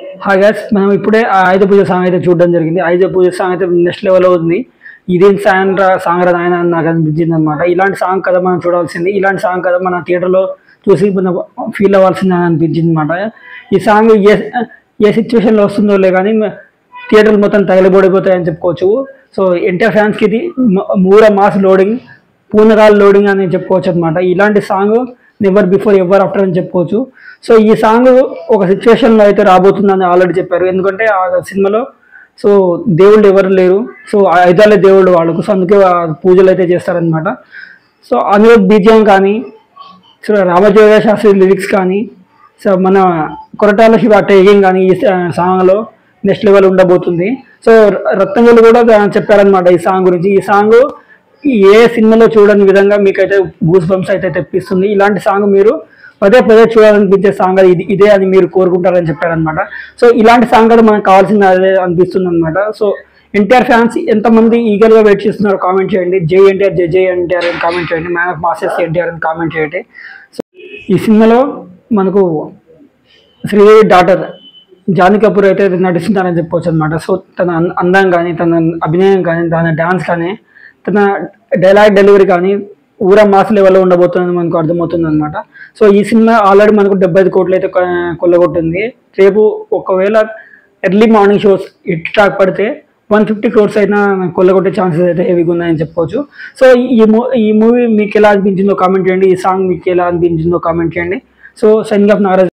hi guys మనం ఇప్పుడే ఆ ఆయుధ పూజ సాంగ్ అయితే చూడడం జరిగింది ఆయుధ పూజ సాంగ్ అయితే నెక్స్ట్ లెవెల్లో ఉంది ఇదేం సాంగ్ రా సాంగ్ రా నాయన అని నాకు అనిపించింది అనమాట ఇలాంటి సాంగ్ కదా మనం చూడాల్సింది ఇలాంటి సాంగ్ కదా మన థియేటర్లో చూసి మనం ఫీల్ అవ్వాల్సింది అని అనిపించింది అనమాట ఈ సాంగ్ ఏ ఏ సిచ్యువేషన్లో వస్తుందో లే కానీ థియేటర్లు మొత్తం తగలిబడిపోతాయని చెప్పుకోవచ్చు సో ఎన్టీఆర్ ఫ్యాన్స్కి ఇది మ- మూర మాస్ లోడింగ్ పూనకాల లోడింగ్ అని చెప్పుకోవచ్చు అనమాట ఇలాంటి song never before ever after అని చెప్పుకోవచ్చు సో ఈ సాంగ్ ఒక సిచ్యువేషన్లో అయితే రాబోతుందని ఆల్రెడీ చెప్పారు ఎందుకంటే ఆ సినిమాలో సో దేవుళ్ళు ఎవరు లేరు సో ఐదాలే దేవుళ్ళు వాళ్ళకు సో అందుకే ఆ పూజలు అయితే చేస్తారనమాట సో అందులో బీజియం కానీ సో రామజోగ శాస్త్రి లిరిక్స్ కానీ సో మన కొరటాల శివ టేకింగ్ కానీ ఈ సాంగ్లో నెక్స్ట్ లెవెల్ ఉండబోతుంది సో రత్నగులు కూడా చెప్పారనమాట ఈ సాంగ్ గురించి ఈ సాంగ్ ఏ సినిమాలో చూడని విధంగా మీకైతే గూస్ బంప్స్ అయితే తెప్పిస్తుంది ఇలాంటి సాంగ్ మీరు పదే పదే చూడాలనిపించే సాంగ్ అది ఇది ఇదే అని మీరు కోరుకుంటారని చెప్పారనమాట సో ఇలాంటి సాంగ్ కూడా మనకు కావాల్సింది అదే అనిపిస్తుంది అనమాట సో ఎన్టీఆర్ ఫ్యాన్స్ ఎంతమంది ఈగర్గా వెయిట్ చేస్తున్నారో కామెంట్ చేయండి జై ఎన్టీఆర్ జై జై ఎన్టీఆర్ అని కామెంట్ చేయండి మ్యాన్ ఆఫ్ మాసెస్ ఎన్టీఆర్ అని కామెంట్ చేయండి సో ఈ సినిమాలో మనకు శ్రీదేవి డాటర్ జానీ కపూర్ అయితే నటిస్తున్నారని చెప్పవచ్చు అనమాట సో తన అం- అందం కానీ తన అభినయం కానీ తన డాన్స్ కానీ తన డైలాగ్ డెలివరీ కానీ ఊర మాస్ లెవెల్లో ఉండబోతుందని మనకు అర్థమవుతుంది అనమాట సో ఈ సినిమా ఆల్రెడీ మనకు డెబ్బై ఐదు కోట్లు అయితే కొ- కొల్లగొట్టింది రేపు ఒకవేళ early morning shows hit talk పడితే వన్ ఫిఫ్టీ క్రోర్స్ అయినా కొల్లగొట్టే ఛాన్సెస్ అయితే హెవీగా ఉన్నాయని చెప్పుకోవచ్చు సో ఈ మూ ఈ మూవీ మీకు ఎలా అనిపించిందో కామెంట్ చేయండి ఈ సాంగ్ మీకు ఎలా అనిపించిందో కామెంట్ చేయండి సో సైనింగ్ ఆఫ్ నాగరాజ్